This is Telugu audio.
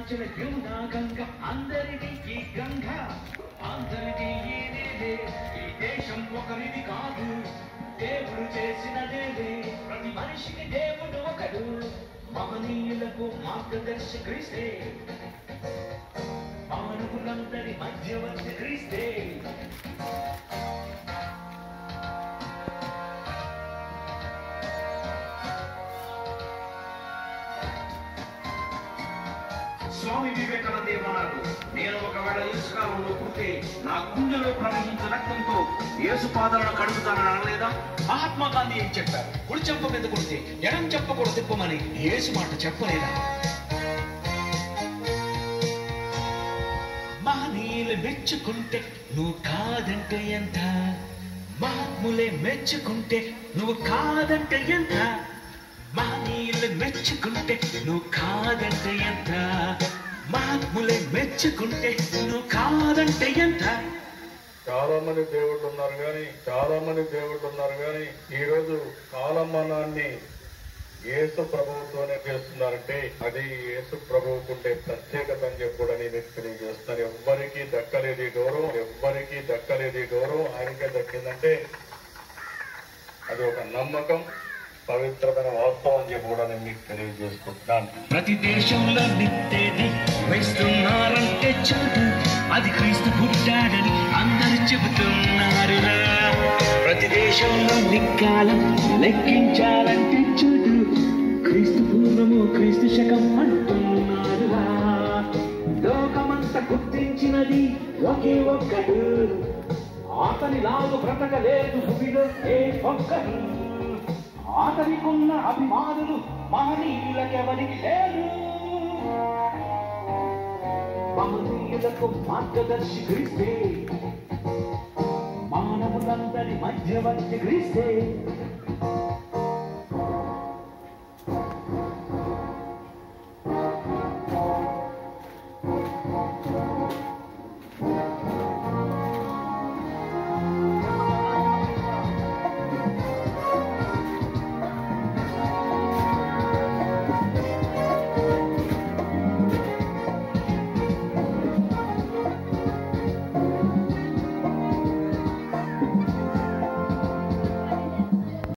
మార్చిన యమునా గంగ అందరిది ఈ గంగ అందరిది ఈ నేలే ఈ దేశం ఒకరిది కాదు దేవుడు చేసినదేలే ప్రతి మనిషికి దేవుడు ఒకడు మహనీయులకు మార్గదర్శి క్రీస్తే మానవులందరి మధ్యవర్తి క్రీస్తే స్వామి వివేకానంద ఏమన్నారు నేను ఒకవేళ యేసుకాలంలో పుట్టే నా గుండెలో ప్రవహించే రక్తంతో యేసు పాదాలను కడుగుతానని అనలేదా మహాత్మా గాంధీ ఏం చెప్పారు కుడి చెంప మీద కొడితే ఎడం చెంప కూడా తిప్పమని యేసు మాట చెప్పలేదా మహనీయులు మెచ్చుకుంటే నువ్వు కాదంటే ఎంత మహాత్ములే మెచ్చుకుంటే నువ్వు కాదంటే ఎంత మహనీయులు మెచ్చుకుంటే నువ్వు కాదంటే ఎంత మహాత్ములే మెచ్చుకుంటే నువ్వు కాదంటే ఎంత చాలా మంది దేవుళ్ళు ఉన్నారు కానీ చాలా మంది దేవుళ్ళు ఉన్నారు కానీ ఈ రోజు కాలమానాన్ని యేసు ప్రభువుతోనే చేస్తున్నారంటే అది యేసు ప్రభువుకుంటే ప్రత్యేకత అని చెప్పి కూడా నేను మీకు తెలియజేస్తున్నాను ఎవ్వరికీ దక్కలేదు ఈ గౌరవం ఎవ్వరికీ దక్కలేదు ఈ గౌరవం ఆయనకే దక్కిందంటే అది ఒక నమ్మకం పవిత్రమైన వాస్తవం అని చెప్పి కూడా నేను మీకు తెలియజేసుకుంటున్నాను ప్రతి దేశంలో నిట్టేది వేస్తున్నారంటే చూడు అది క్రీస్తు పుట్టాడని అందరు చెబుతున్నారురా ప్రతి దేశంలో నిక్కాలం లెక్కించాలంటే చూడు క్రీస్తు పూర్వము క్రీస్తు శకం అంటున్నారురా లోకమంతా గుర్తించినది ఒకే ఒక్కడు అతని లాగు బ్రతకలేదు భూమిలో ఏ ఒక్కడు అతనికున్న అభిమానులు మహనీయులకెవరికి లేరు మహనీయులకు మార్గదర్శి క్రీస్తే మానవులందరి మధ్యవర్తి క్రీస్తే